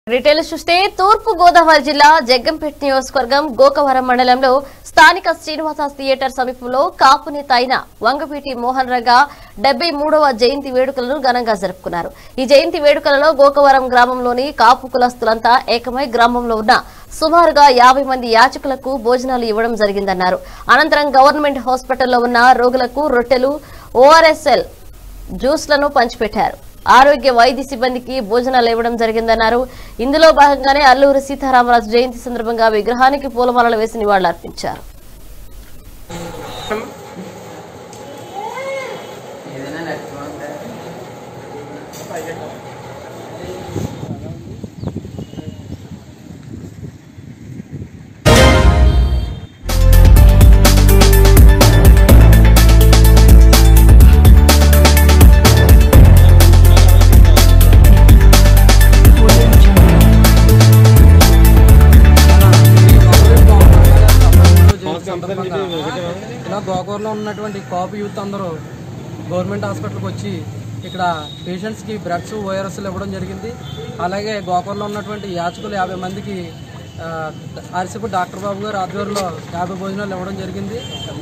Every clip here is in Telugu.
రిటైల్ చూస్తే తూర్పు గోదావరి జిల్లా జగ్గంపేట నియోజకవర్గం గోకవరం మండలంలో స్థానిక శ్రీనివాస థియేటర్ సమీపంలో కాపు నేత అయిన వంగపీటి మోహన్ రంగ డెబ్బై మూడవ జయంతి వేడుకలను ఘనంగా జరుపుకున్నారు ఈ జయంతి వేడుకలలో గోకవరం గ్రామంలోని కాపు కులస్తులంతా ఏకమై గ్రామంలో ఉన్న సుమారుగా యాభై మంది యాచకులకు భోజనాలు ఇవ్వడం జరిగిందన్నారు అనంతరం గవర్నమెంట్ హాస్పిటల్లో ఉన్న రోగులకు రొట్టెలు ఓఆర్ఎస్ఎల్ జ్యూస్లను పంచిపెట్టారు ఆరోగ్య వైద్య సిబ్బందికి భోజనాలు ఇవ్వడం జరిగిందన్నారు ఇందులో భాగంగానే అల్లూరి సీతారామరాజు జయంతి సందర్భంగా విగ్రహానికి పూలమాలలు వేసి నివాళులర్పించారు ఏదైనా నడుచుకుంటే సందర్భంగా ఇలా గోకూరులో ఉన్నటువంటి కాపు యూత్ అందరూ గవర్నమెంట్ హాస్పిటల్కి వచ్చి ఇక్కడ పేషెంట్స్కి బ్లడ్స్ వైరస్లు ఇవ్వడం జరిగింది అలాగే గోకూరులో ఉన్నటువంటి యాచకులు యాభై మందికి ఆర్సిపు డాక్టర్ బాబు గారు ఆధ్వర్యంలో యాభై భోజనాలు ఇవ్వడం జరిగింది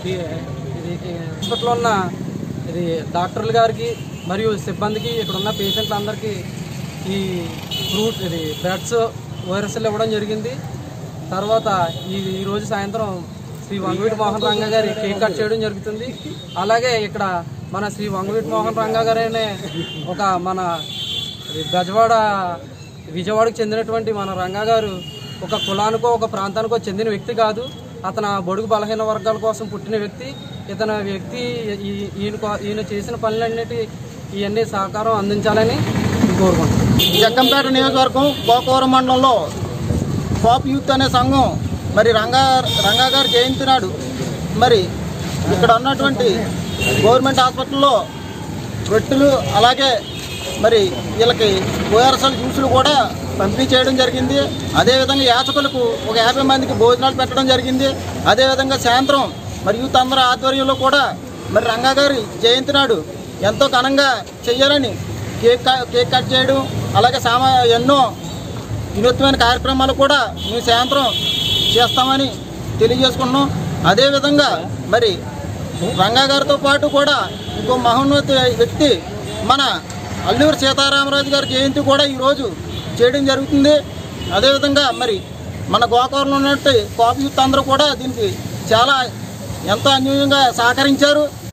ఇది హాస్పిటల్లో ఉన్న ఇది డాక్టర్ల గారికి మరియు సిబ్బందికి ఇక్కడ ఉన్న పేషెంట్లందరికీ ఈ ఫ్రూట్ ఇది బ్లడ్స్ వైరస్లు ఇవ్వడం జరిగింది తర్వాత ఈ ఈ రోజు సాయంత్రం శ్రీ వంగవీటి మోహన్ రంగ గారి కేక్ కట్ చేయడం జరుగుతుంది అలాగే ఇక్కడ మన శ్రీ వంగవీటి మోహన్ రంగ గారు అనే ఒక మన ఇది బెజవాడ విజయవాడకు చెందినటువంటి మన రంగా గారు ఒక కులానికో ఒక ప్రాంతానికో చెందిన వ్యక్తి కాదు అతను బడుగు బలహీన వర్గాల కోసం పుట్టిన వ్యక్తి ఇతను వ్యక్తి ఈ- ఈయన కో- ఈయన చేసిన పనులన్నిటి ఇవన్నీ సహకారం అందించాలని కోరుకుంటున్నాను జగ్గంపేట నియోజకవర్గం గోకవరం మండలంలో పాప్ యూత్ అనే సంఘం మరి రంగా రంగా గారి జయంతి నాడు మరి ఇక్కడ ఉన్నటువంటి గవర్నమెంట్ హాస్పిటల్లో రొట్టెలు అలాగే మరి వీళ్ళకి ఓఆర్ఎస్ఎల్ జ్యూసులు కూడా పంపిణీ చేయడం జరిగింది అదేవిధంగా యాచకులకు ఒక యాభై మందికి భోజనాలు పెట్టడం జరిగింది అదేవిధంగా సాయంత్రం మరి యూత్ అందరూ ఆధ్వర్యంలో కూడా మరి రంగా గారి జయంతి నాడు ఎంతో ఘనంగా చెయ్యాలని కేక్ క- కేక్ కట్ చేయడం అలాగే సామా ఎన్నో వినూత్నమైన కార్యక్రమాలు కూడా మేము సాయంత్రం చేస్తామని తెలియజేసుకున్నాం అదేవిధంగా మరి రంగా గారితో పాటు కూడా ఇంకో మహోన్నత వ్యక్తి మన అల్లూరి సీతారామరాజు గారి జయంతి కూడా ఈరోజు చేయడం జరుగుతుంది అదేవిధంగా మరి మన గోకవరంలో ఉన్నట్టు కాపు యూత్ అందరూ కూడా దీనికి చాలా ఎంతో అన్యూన్యంగా సహకరించారు